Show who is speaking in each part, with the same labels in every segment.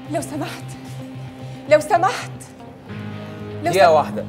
Speaker 1: لو سمحت لو سمحت لو
Speaker 2: دقيقة واحدة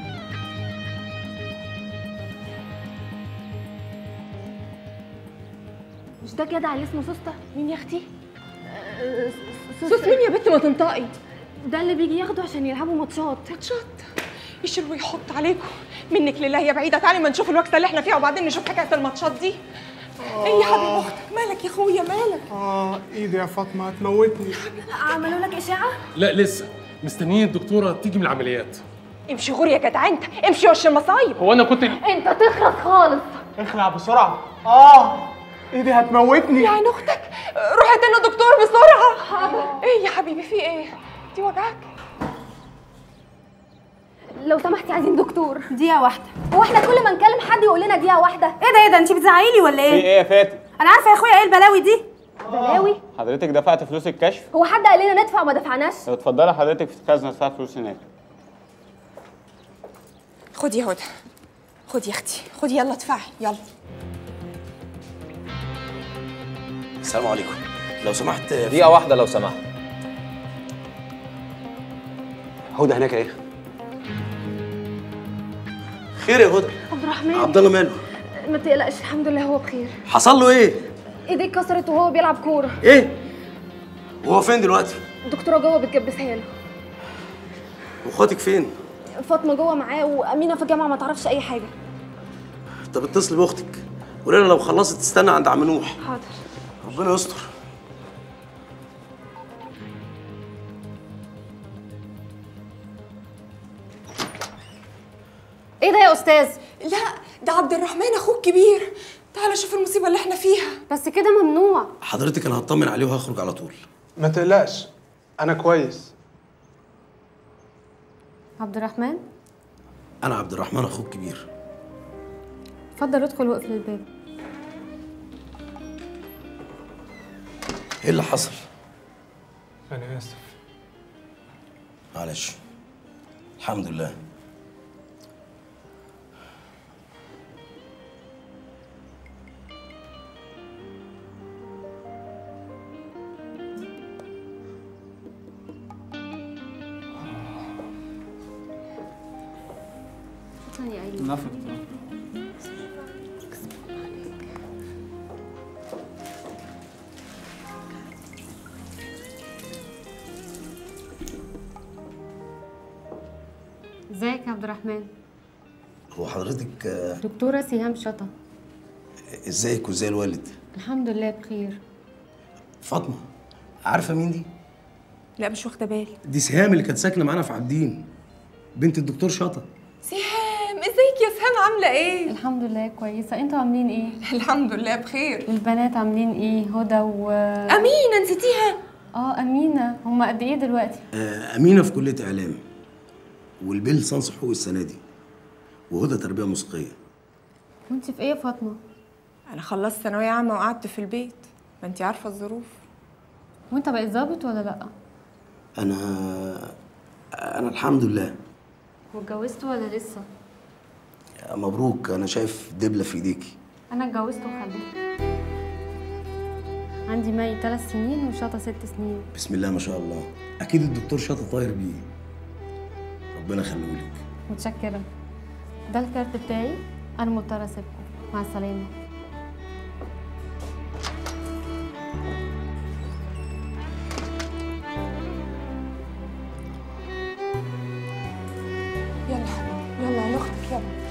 Speaker 3: مش ده جدع اللي اسمه سوسته
Speaker 1: مين يا اختي
Speaker 3: سوسته
Speaker 1: مين يا بنت ما تنطقي
Speaker 3: ده اللي بيجي ياخده عشان يلعبوا ماتشات
Speaker 1: ماتشات يشيل ويحط عليكم منك لله يا بعيده تعالي ما نشوف الوقت اللي احنا فيه وبعدين نشوف حكايه الماتشات دي ايه يا حبيب اختك مالك يا اخويا مالك
Speaker 4: اه ايدي يا فاطمه هتموتني
Speaker 3: عملوا لك اشاعه
Speaker 5: لا لسه مستنيين الدكتوره تيجي من العمليات
Speaker 1: امشي غور يا جدع انت امشي وش المصايب
Speaker 5: هو انا كنت
Speaker 3: انت تخرس خالص
Speaker 4: اخلع بسرعه اه ايدي هتموتني
Speaker 1: يا عين اختك روح هات لنا دكتور بسرعه حاضر ايه يا حبيبي في ايه دي وجعك
Speaker 3: لو سمحتي عايزين دكتور
Speaker 6: دقيقة واحدة
Speaker 3: هو احنا كل ما نكلم حد يقول لنا دقيقه واحده
Speaker 6: ايه ده ايه ده انت بتزعقيلي ولا ايه؟
Speaker 2: ايه يا فاتن
Speaker 6: انا عارفة يا اخويا ايه البلاوي دي؟
Speaker 3: بلاوي
Speaker 2: حضرتك دفعت فلوس الكشف
Speaker 3: هو حد قال لنا ندفع وما دفعناش
Speaker 2: لو اتفضلي حضرتك في الخزنه ادفع فلوس هناك
Speaker 1: خدي يا هدى خدي يا اختي خدي يلا ادفعي يلا
Speaker 7: السلام عليكم لو سمحت
Speaker 2: دقيقة واحدة لو سمحت
Speaker 7: هدى هناك ايه خير يا هدى
Speaker 3: عبد الرحمن
Speaker 7: عبد الله ماله
Speaker 3: ما تقلقش الحمد لله هو بخير
Speaker 7: حصل له ايه
Speaker 3: ايديه اتكسرت وهو بيلعب كوره
Speaker 7: ايه وهو فين دلوقتي
Speaker 3: الدكتوره جوه بتجبسها له
Speaker 7: واخواتك فين
Speaker 3: فاطمه جوه معاه وامينه في الجامعه ما تعرفش اي حاجه
Speaker 7: طب اتصل باختك قولي لها لو خلصت تستنى عند عم نوح
Speaker 3: حاضر
Speaker 7: ربنا يستر
Speaker 6: ايه ده يا استاذ؟
Speaker 1: لا ده عبد الرحمن اخوك الكبير تعالى شوف المصيبه اللي احنا فيها
Speaker 3: بس كده ممنوع
Speaker 7: حضرتك انا هطمن عليه وهخرج على طول
Speaker 4: ما تقلقش انا كويس
Speaker 3: عبد الرحمن
Speaker 7: انا عبد الرحمن اخوك الكبير
Speaker 3: اتفضل ادخل واقفل الباب
Speaker 7: ايه اللي حصل
Speaker 4: انا اسف
Speaker 7: معلش الحمد لله
Speaker 3: ثانيه يا ايمن ازيك يا عبد الرحمن
Speaker 7: هو حضرتك آه،
Speaker 3: دكتوره سهام شطه
Speaker 7: ازيك وازاي الوالد
Speaker 3: الحمد لله بخير
Speaker 7: فاطمه عارفه مين دي
Speaker 1: لا مش واخده بالي
Speaker 7: دي سهام اللي كانت ساكنه معانا في عابدين بنت الدكتور شطه
Speaker 1: سهام ازيك يا سهام عامله ايه
Speaker 3: الحمد لله كويسه انتوا عاملين ايه
Speaker 1: الحمد لله بخير
Speaker 3: البنات عاملين ايه هدى و
Speaker 1: امينه نسيتيها
Speaker 3: اه امينه هم قد ايه دلوقتي
Speaker 7: آه، امينه في كليه اعلام والبيل لسانس حقوق السنه دي وهدى تربيه موسيقيه
Speaker 3: وانت في ايه يا فاطمه
Speaker 1: انا خلصت ثانويه عامه وقعدت في البيت ما انت عارفه الظروف
Speaker 3: وانت بقيت ظابط ولا لا
Speaker 7: انا انا الحمد لله
Speaker 3: واتجوزت ولا لسه
Speaker 7: مبروك انا شايف دبله في ايديكي
Speaker 3: انا اتجوزت وخلفت عندي مي ثلاث سنين وشاطه ست سنين
Speaker 7: بسم الله ما شاء الله اكيد الدكتور شاطر طاير بيه ربنا يخليهولك
Speaker 3: متشكره ده الكارت بتاعي انا مضطره اسيبكم مع السلامه
Speaker 1: يلا يلا يا اختك يلا